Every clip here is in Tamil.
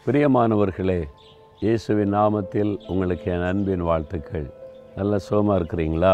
பிரியமானவர்களே இயேசுவின் நாமத்தில் உங்களுக்கு என் அன்பின் வாழ்த்துக்கள் நல்ல சோமாக இருக்கிறீங்களா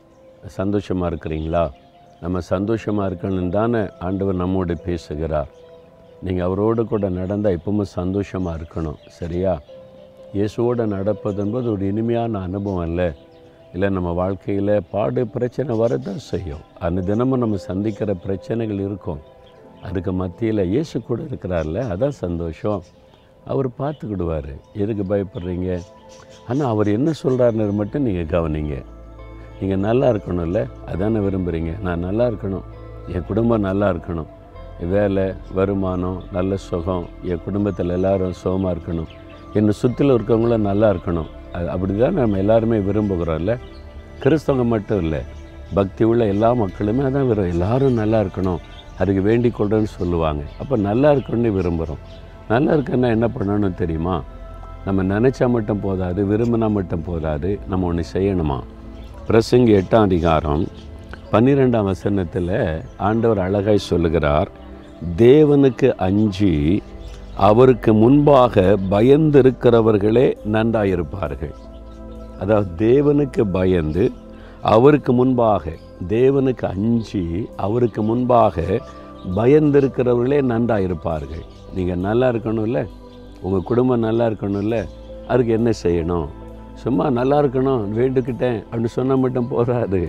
சந்தோஷமாக இருக்கிறீங்களா நம்ம சந்தோஷமாக இருக்கணும் தானே ஆண்டவர் நம்மோடு பேசுகிறார் நீங்கள் அவரோடு கூட நடந்தால் எப்பவுமே சந்தோஷமாக இருக்கணும் சரியா இயேசுவோடு நடப்பது என்பது ஒரு இனிமையான அனுபவம் இல்லை இல்லை நம்ம வாழ்க்கையில் பாடு பிரச்சனை வரதான் செய்யும் அந்த தினமும் நம்ம சந்திக்கிற பிரச்சனைகள் இருக்கும் அதுக்கு மத்தியில் இயேசு கூட இருக்கிறார்ல அதான் சந்தோஷம் அவர் பார்த்துக்கிடுவார் எதுக்கு பயப்படுறீங்க ஆனால் அவர் என்ன சொல்கிறாருன்னு மட்டும் நீங்கள் கவனிங்க நீங்கள் நல்லா இருக்கணும்ல அதானே விரும்புகிறீங்க நான் நல்லா இருக்கணும் என் குடும்பம் நல்லா இருக்கணும் வேலை வருமானம் நல்ல சுகம் என் குடும்பத்தில் எல்லாரும் சுகமாக இருக்கணும் என்னை சுற்றில இருக்கவங்களும் நல்லா இருக்கணும் அது அப்படி தான் நம்ம எல்லாருமே விரும்புகிறோம்ல கிறிஸ்தவங்க மட்டும் இல்லை பக்தி உள்ள எல்லா மக்களுமே அதான் விரும்பும் எல்லாரும் நல்லா இருக்கணும் அதுக்கு வேண்டிக் கொள்றேன்னு சொல்லுவாங்க அப்போ நல்லா இருக்கணும்னு விரும்புகிறோம் நல்லா இருக்குன்னா என்ன பண்ணணும் தெரியுமா நம்ம நினச்சா மட்டும் போதாது விரும்பினா மட்டும் போதாது நம்ம ஒன்று செய்யணுமா பிரசங்கி எட்டாம் அதிகாரம் பன்னிரெண்டாம் வசனத்தில் ஆண்டவர் அழகாய் சொல்லுகிறார் தேவனுக்கு அஞ்சி அவருக்கு முன்பாக பயந்திருக்கிறவர்களே நன்றாயிருப்பார்கள் அதாவது தேவனுக்கு பயந்து அவருக்கு முன்பாக தேவனுக்கு அஞ்சி அவருக்கு முன்பாக பயந்திருக்கிறவர்களே நன்றாயிருப்பார்கள் நீங்கள் நல்லா இருக்கணும்ல உங்கள் குடும்பம் நல்லா இருக்கணும்ல அதுக்கு என்ன செய்யணும் சும்மா நல்லா இருக்கணும் வேண்டுக்கிட்டேன் அப்படின்னு சொன்னால் மட்டும் போதாது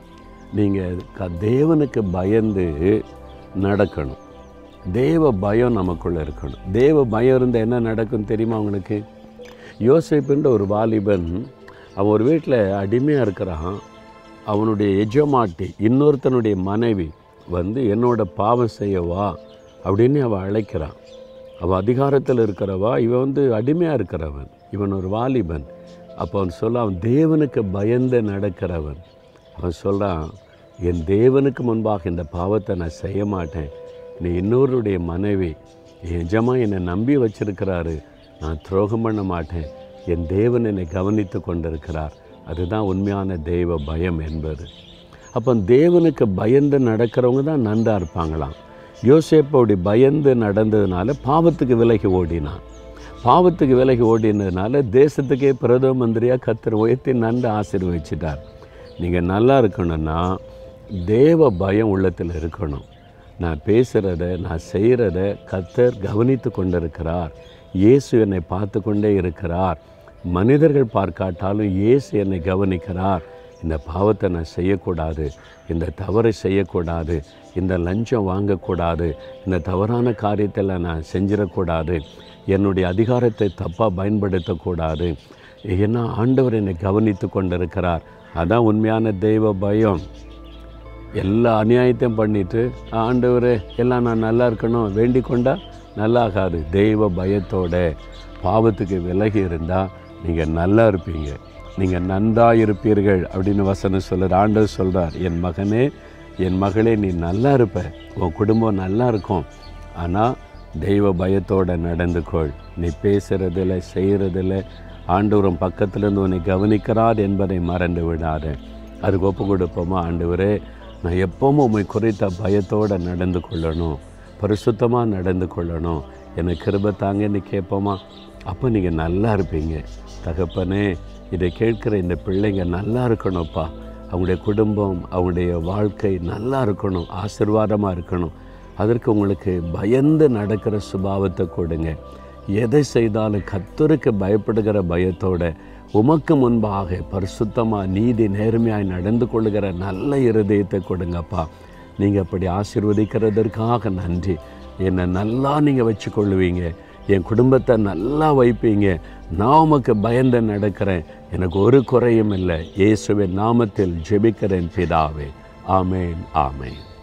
நீங்கள் க தேவனுக்கு பயந்து நடக்கணும் தேவ பயம் நமக்குள்ளே இருக்கணும் தேவ பயம் இருந்தால் என்ன நடக்கும் தெரியுமா உங்களுக்கு யோசிப்புன்ற ஒரு வாலிபன் அவன் ஒரு வீட்டில் அடிமையாக இருக்கிறான் அவனுடைய எஜமாட்டி இன்னொருத்தனுடைய மனைவி வந்து என்னோட பாவம் செய்யவா அப்படின்னு அவன் அழைக்கிறான் அவன் அதிகாரத்தில் இருக்கிறவா இவன் வந்து அடிமையாக இருக்கிறவன் இவன் ஒரு வாலிபன் அப்போ அவன் சொல்ல அவன் தேவனுக்கு பயந்து நடக்கிறவன் அவன் சொல்கிறான் என் தேவனுக்கு முன்பாக இந்த பாவத்தை நான் செய்ய மாட்டேன் நீ இன்னொருடைய மனைவி என் எஜமா என்னை நம்பி வச்சிருக்கிறாரு நான் துரோகம் பண்ண மாட்டேன் என் தேவன் என்னை கவனித்து கொண்டிருக்கிறார் அதுதான் உண்மையான தெய்வ பயம் என்பது அப்போ தேவனுக்கு பயந்து நடக்கிறவங்க தான் நன்றா இருப்பாங்களாம் யோசேப்பு அப்படி பயந்து நடந்ததுனால பாவத்துக்கு விலகி ஓடினான் பாவத்துக்கு விலகி ஓடினதுனால தேசத்துக்கே பிரதம மந்திரியாக கத்தர் உயர்த்தி நன்று ஆசீர்வதிச்சிட்டார் நீங்கள் நல்லா இருக்கணும்னா தேவ பயம் உள்ளத்தில் இருக்கணும் நான் பேசுகிறத நான் செய்கிறத கத்தர் கவனித்து கொண்டிருக்கிறார் இயேசு என்னை பார்த்து கொண்டே இருக்கிறார் மனிதர்கள் பார்க்காட்டாலும் இயேசு என்னை கவனிக்கிறார் இந்த பாவத்தை நான் செய்யக்கூடாது இந்த தவறை செய்யக்கூடாது இந்த லஞ்சம் வாங்கக்கூடாது இந்த தவறான காரியத்தில் நான் செஞ்சிடக்கூடாது என்னுடைய அதிகாரத்தை தப்பாக பயன்படுத்தக்கூடாது ஏன்னா ஆண்டவர் என்னை கவனித்து கொண்டிருக்கிறார் அதான் உண்மையான தெய்வ பயம் எல்லா அநியாயத்தையும் பண்ணிட்டு ஆண்டவரே எல்லாம் நான் நல்லா இருக்கணும் வேண்டிக் கொண்டா நல்லாகாது தெய்வ பயத்தோட பாவத்துக்கு விலகி இருந்தால் நீங்கள் நல்லா இருப்பீங்க நீங்கள் நன்றாக இருப்பீர்கள் அப்படின்னு வசனம் சொல்கிறார் ஆண்டவர் சொல்கிறார் என் மகனே என் மகளே நீ நல்லா இருப்ப உன் குடும்பம் நல்லா இருக்கும் ஆனால் தெய்வ பயத்தோடு நடந்து கொள் நீ பேசுகிறதில் செய்கிறதில் ஆண்டவரும் பக்கத்துலேருந்து உன்னை கவனிக்கிறார் என்பதை மறந்து விடாத அதுக்கு ஒப்பு கொடுப்போமா ஆண்டவரே நான் எப்பவும் உண்மை குறித்த பயத்தோடு நடந்து கொள்ளணும் பரிசுத்தமாக நடந்து கொள்ளணும் எனக்கு கிருப தாங்கன்னு கேட்போமா அப்போ நீங்கள் நல்லா இருப்பீங்க தகப்பனே இதை கேட்குற இந்த பிள்ளைங்க நல்லா இருக்கணும்ப்பா அவங்களுடைய குடும்பம் அவங்களுடைய வாழ்க்கை நல்லா இருக்கணும் ஆசிர்வாதமாக இருக்கணும் அதற்கு உங்களுக்கு பயந்து நடக்கிற சுபாவத்தை கொடுங்க எதை செய்தாலும் கத்தருக்கு பயப்படுகிற பயத்தோட உமக்கு முன்பாக பரிசுத்தமாக நீதி நேர்மையாய் நடந்து கொள்ளுகிற நல்ல இருதயத்தை கொடுங்கப்பா நீங்கள் அப்படி ஆசிர்வதிக்கிறதற்காக நன்றி என்னை நல்லா நீங்கள் வச்சு கொள்ளுவீங்க என் குடும்பத்தை நல்லா வைப்பீங்க நான் உமக்கு பயந்து நடக்கிறேன் எனக்கு ஒரு குறையும் இல்லை இயேசுவின் நாமத்தில் ஜெபிக்கிறேன் பிதாவே ஆமேன் ஆமேன்